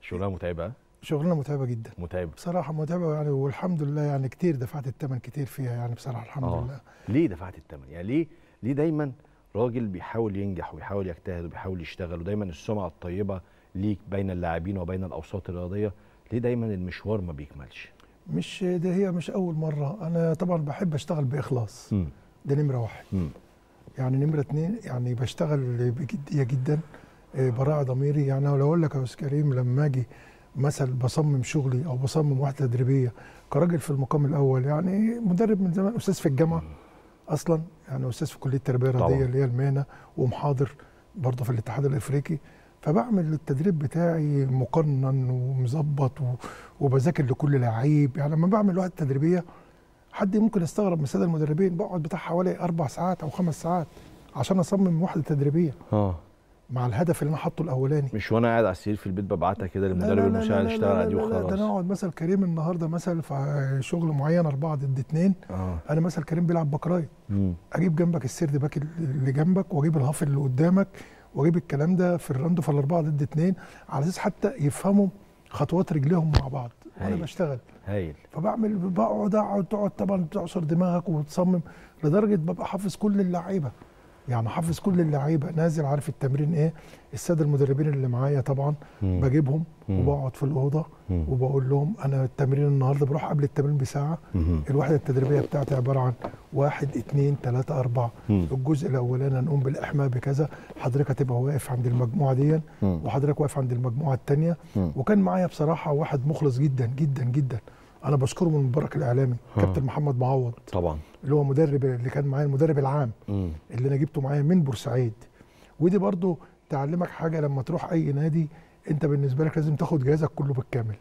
شغلانه متعبه ها؟ شغلانه متعبه جدا متعبه بصراحه متعبه يعني والحمد لله يعني كتير دفعت الثمن كتير فيها يعني بصراحه الحمد آه. لله ليه دفعت الثمن يعني ليه ليه دايما راجل بيحاول ينجح ويحاول يجتهد وبيحاول يشتغل ودايما السمعه الطيبه ليك بين اللاعبين وبين الاوساط الرياضيه ليه دايما المشوار ما بيكملش مش ده هي مش اول مره انا طبعا بحب اشتغل باخلاص مم. ده نمره واحد مم. يعني نمره اتنين يعني بشتغل بجديه جدا آه، براعي ضميري يعني لو اقول لك يا استاذ كريم لما اجي مثلا بصمم شغلي او بصمم وحده تدريبيه كراجل في المقام الاول يعني مدرب من زمان استاذ في الجامعه اصلا يعني استاذ في كليه التربيه طبعاً. الرياضيه اللي هي المهنه ومحاضر برضه في الاتحاد الافريقي فبعمل التدريب بتاعي مقنن ومظبط و- وبذاكر لكل لعيب يعني لما بعمل وحده تدريبيه حد ممكن يستغرب من الساده المدربين بقعد بتاع حوالي اربع ساعات او خمس ساعات عشان اصمم وحده تدريبيه اه مع الهدف اللي انا حاطه الاولاني مش وانا قاعد على السرير في البيت ببعتها كده لا لا للمدرب لا المساعد لا يشتغل لا عليه لا لا، ده انا وخلاص اقعد مثلا كريم النهارده مثلا في شغل معين اربعه ضد اتنين اه انا مثلا كريم بيلعب باك رايت مم. اجيب جنبك السرد باك اللي جنبك واجيب الهاف اللي قدامك واجيب الكلام ده في الراوند في الاربعه ضد اتنين على اساس حتى يفهموا خطوات رجليهم مع بعض وانا هايل. بشتغل هايل فبعمل بقعد اقعد تقعد طبعا تعصر دماغك وتصمم لدرجه ببقى حافظ كل اللعيبه يعني حافظ كل اللعيبه نازل عارف التمرين ايه الساده المدربين اللي معايا طبعا مم. بجيبهم مم. وبقعد في الاوضه مم. وبقول لهم انا التمرين النهارده بروح قبل التمرين بساعه مم. الوحده التدريبيه بتاعتي عباره عن واحد اتنين تلاته اربعه مم. الجزء الاولاني هنقوم بالاحماء بكذا حضرتك هتبقى واقف عند المجموعه دي مم. وحضرتك واقف عند المجموعه الثانيه مم. وكان معايا بصراحه واحد مخلص جدا جدا جدا انا بشكره من المبارك الاعلامي ها. كابتن محمد معوض طبعا اللي هو مدرب اللي كان معايا المدرب العام مم. اللي انا جبته معايا من بورسعيد ودي برضو تعلمك حاجه لما تروح اي نادي انت بالنسبه لك لازم تاخد جهازك كله بالكامل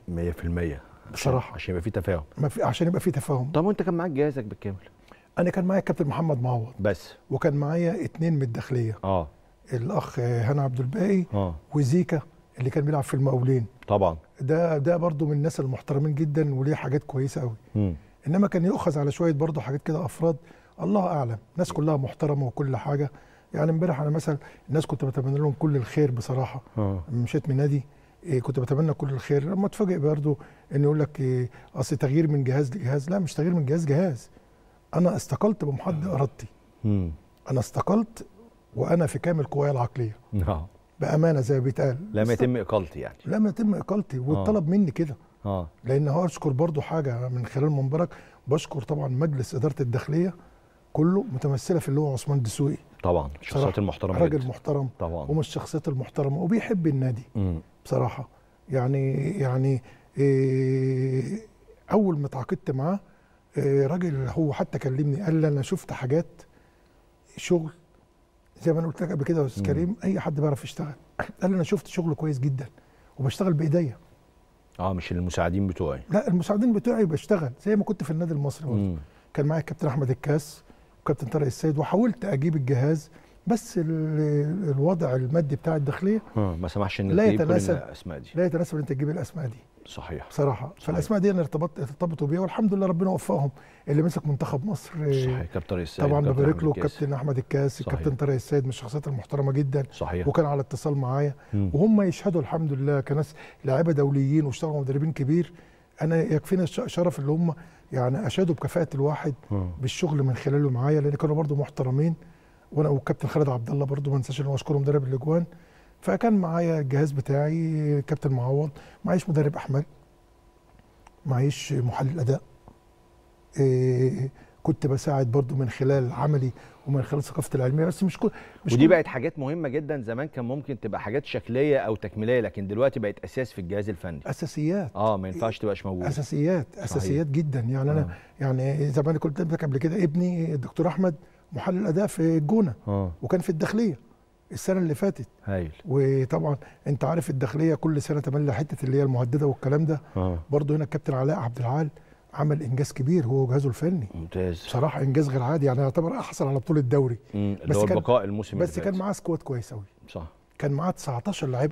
100% بصراحة. عشان يبقى في تفاهم ما في عشان يبقى في تفاهم طب وانت كان معاك جهازك بالكامل انا كان معايا كابتن محمد معوض بس وكان معايا اتنين من الداخليه اه الاخ هنا عبد الباقي اه وزيكا اللي كان بيلعب في المقاولين طبعا ده ده برضو من الناس المحترمين جدا وليه حاجات كويسه قوي مم. انما كان يؤخذ على شويه برضو حاجات كده افراد الله اعلم الناس كلها محترمه وكل حاجه يعني امبارح انا مثلا الناس كنت بتمنى لهم كل الخير بصراحه اه مشيت من نادي إيه كنت بتمنى كل الخير لما اتفاجئ برضو ان يقول لك إيه اصل تغيير من جهاز لجهاز لا مش تغيير من جهاز جهاز انا استقلت بمحض ارادتي مم. انا استقلت وانا في كامل قوايا العقليه اه بامانه زي ما بيتقال لم است- يتم اقالتي يعني لم يتم اقالتي والطلب مني كده اه لان هو اشكر برضو حاجه من خلال منبرك بشكر طبعا مجلس اداره الداخليه كله متمثله في اللي هو عثمان دسوقي طبعا الشخصيات بصراحة المحترمه راجل جدا. محترم طبعا ومن الشخصيات المحترمه وبيحب النادي مم. بصراحه يعني يعني إيه اول ما اتعاقدت معاه إيه راجل هو حتى كلمني قال لي انا شفت حاجات شغل زي ما انا قلت لك قبل كده يا استاذ مم. كريم اي حد بيعرف يشتغل قال لي انا شفت شغل كويس جدا وبشتغل بايديا اه مش المساعدين بتوعي لا المساعدين بتوعي بشتغل زي ما كنت في النادي المصري برضه مم. كان معايا الكابتن احمد الكاس وكابتن طارق السيد وحاولت اجيب الجهاز بس ال- الوضع المادي بتاع الداخليه اه ما سمحش ان لا تجيب كل يتناسب. الاسماء دي لا يتناسب ان انت تجيب الاسماء دي صحيح بصراحه فالاسماء دي انا ارتبطت ارتبطوا بيها والحمد لله ربنا وفقهم اللي مسك منتخب مصر صحيح كابتن السيد طبعا كابتن ببارك أحمد له الكاس. الكابتن احمد الكاس صحيح. الكابتن طارق السيد من الشخصيات المحترمه جدا صحيح وكان على اتصال معايا مم. وهم يشهدوا الحمد لله كناس لاعيبه دوليين واشتغلوا مدربين كبير انا يكفينا الش- شرف اللي هم يعني اشادوا بكفاءه الواحد آه. بالشغل من خلاله معايا لان كانوا برضو محترمين وانا والكابتن خالد عبد الله برضو ما انساش ان هو اشكره مدرب الاجوان فكان معايا الجهاز بتاعي كابتن معوض معيش مدرب احمال معيش محلل اداء إيه كنت بساعد برضو من خلال عملي ومن خلال ثقافتي العلميه بس مش كل مش ودي كل- بقت حاجات مهمه جدا زمان كان ممكن تبقى حاجات شكليه او تكميليه لكن دلوقتي بقت اساس في الجهاز الفني اساسيات اه ما ينفعش تبقاش موجود اساسيات اساسيات جدا يعني انا آه. يعني زي ما انا كنت لك قبل كده ابني الدكتور احمد محلل اداء في الجونه اه وكان في الداخليه السنه اللي فاتت هايل وطبعا انت عارف الداخليه كل سنه تملى حته اللي هي المهدده والكلام ده اه برضه هنا الكابتن علاء عبد العال عمل انجاز كبير هو وجهازه الفني ممتاز بصراحه انجاز غير عادي يعني يعتبر احسن على بطوله الدوري مم. اللي بس هو كان- البقاء الموسم بس اللي كان فات. معاه سكواد كويس قوي صح كان معاه 19 لعيب